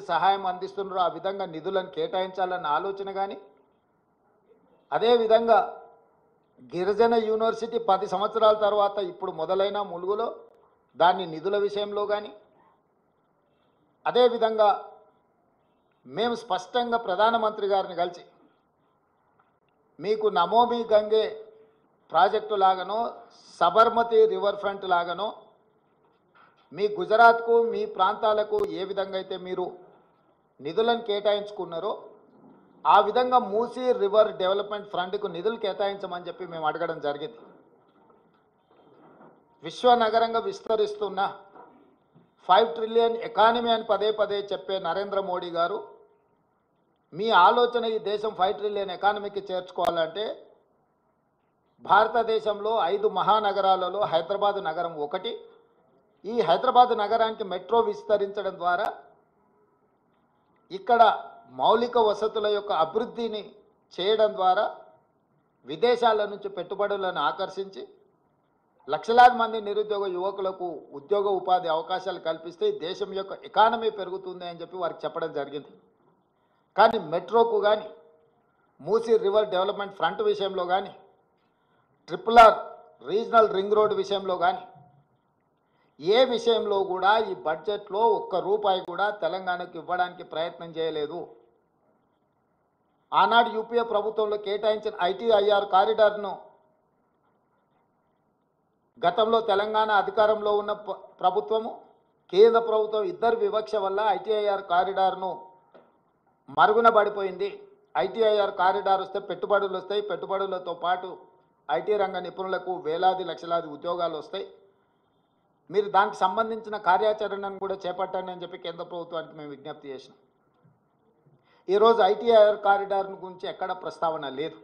సహాయం అందిస్తున్నారో ఆ విధంగా నిధులను కేటాయించాలన్న ఆలోచన కానీ అదేవిధంగా గిరిజన యూనివర్సిటీ పది సంవత్సరాల తర్వాత ఇప్పుడు మొదలైన ములుగులో దాని నిధుల విషయంలో కానీ అదేవిధంగా మేము స్పష్టంగా ప్రధానమంత్రి గారిని కలిసి మీకు నమోమి గంగే ప్రాజెక్టు లాగానో సబర్మతి రివర్ ఫ్రంట్ లాగానో మీ గుజరాత్కు మీ ప్రాంతాలకు ఏ విధంగా అయితే మీరు నిధులను కేటాయించుకున్నారో ఆ విధంగా మూసీ రివర్ డెవలప్మెంట్ ఫ్రంట్కు నిధులు కేటాయించమని చెప్పి మేము అడగడం జరిగింది విశ్వనగరంగా విస్తరిస్తున్న ఫైవ్ ట్రిలియన్ ఎకానమీ అని పదే పదే చెప్పే నరేంద్ర మోడీ గారు మీ ఆలోచన ఈ దేశం ఫైవ్ ట్రిలియన్ ఎకానమీకి చేర్చుకోవాలంటే భారతదేశంలో ఐదు మహానగరాలలో హైదరాబాద్ నగరం ఒకటి ఈ హైదరాబాద్ నగరానికి మెట్రో విస్తరించడం ద్వారా ఇక్కడ మౌలిక వసతుల యొక్క అభివృద్ధిని చేయడం ద్వారా విదేశాల నుంచి పెట్టుబడులను ఆకర్షించి లక్షలాది మంది నిరుద్యోగ యువకులకు ఉద్యోగ ఉపాధి అవకాశాలు కల్పిస్తే ఈ దేశం యొక్క ఎకానమీ పెరుగుతుంది అని చెప్పి వారికి చెప్పడం జరిగింది కానీ మెట్రోకు కానీ మూసీ రివర్ డెవలప్మెంట్ ఫ్రంట్ విషయంలో కానీ triple R regional ring road విషయంలో కానీ ఏ విషయంలో కూడా ఈ బడ్జెట్లో ఒక్క రూపాయి కూడా తెలంగాణకు ఇవ్వడానికి ప్రయత్నం చేయలేదు ఆనాడు యూపీఏ ప్రభుత్వంలో కేటాయించిన ఐటీఐఆర్ కారిడార్ను గతంలో తెలంగాణ అధికారంలో ఉన్న ప- ప్రభుత్వము కేంద్ర ప్రభుత్వం ఇద్దరు వివక్ష వల్ల ఐటీఐఆర్ కారిడార్ను మరుగున పడిపోయింది ఐటీఐఆర్ కారిడార్ వస్తే పెట్టుబడులు వస్తాయి పెట్టుబడులతో పాటు ఐటీ రంగ నిపుణులకు వేలాది లక్షలాది ఉద్యోగాలు వస్తాయి మీరు దానికి సంబంధించిన కార్యాచరణను కూడా చేపట్టండి అని చెప్పి కేంద్ర ప్రభుత్వానికి మేము విజ్ఞప్తి చేసినాం ఈరోజు ఐటీఐఆర్ కారిడార్ గురించి ఎక్కడ ప్రస్తావన లేదు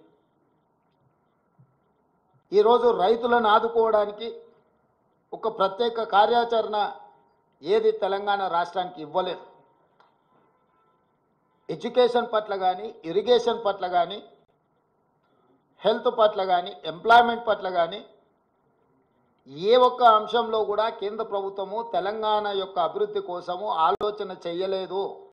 ఈరోజు రైతులను ఆదుకోవడానికి ఒక ప్రత్యేక కార్యాచరణ ఏది తెలంగాణ రాష్ట్రానికి ఇవ్వలేదు ఎడ్యుకేషన్ పట్ల కానీ ఇరిగేషన్ పట్ల కానీ హెల్త్ పట్ల కానీ ఎంప్లాయ్మెంట్ పట్ల కానీ ఏ ఒక్క అంశంలో కూడా కేంద్ర ప్రభుత్వము తెలంగాణ యొక్క అభివృద్ధి కోసము ఆలోచన చేయలేదు